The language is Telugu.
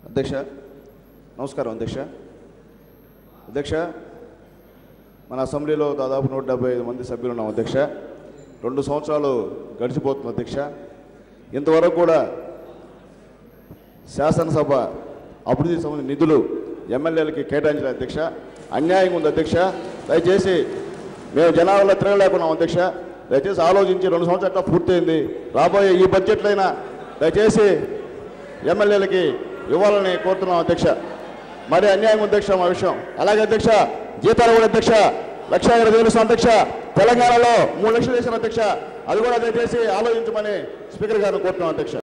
అధ్యక్ష నమస్కారం అధ్యక్ష అధ్యక్ష మన అసెంబ్లీలో దాదాపు నూట డెబ్బై ఐదు మంది సభ్యులు ఉన్నాం అధ్యక్ష రెండు సంవత్సరాలు గడిచిపోతుంది అధ్యక్ష ఇంతవరకు కూడా శాసనసభ అభివృద్ధి సంబంధించిన నిధులు ఎమ్మెల్యేలకి కేటాయించలేదు అధ్యక్ష అన్యాయంగా ఉంది అధ్యక్ష దయచేసి మేము జనాల్లో తిరగలేకున్నాం అధ్యక్ష దయచేసి ఆలోచించి రెండు సంవత్సరాలు పూర్తయింది రాబోయే ఈ బడ్జెట్లైనా దయచేసి ఎమ్మెల్యేలకి ఇవ్వాలని కోరుతున్నాం అధ్యక్ష మరి అన్యాయం ఉంది అధ్యక్ష మా విషయం అలాగే అధ్యక్ష జీతాలు కూడా అధ్యక్ష లక్ష ఇరవై వేలు ఇస్తాం అధ్యక్ష తెలంగాణలో మూడు లక్షలు వేసిన అధ్యక్ష అది కూడా దయచేసి ఆలోచించమని స్పీకర్ గారిని కోరుతున్నాం అధ్యక్ష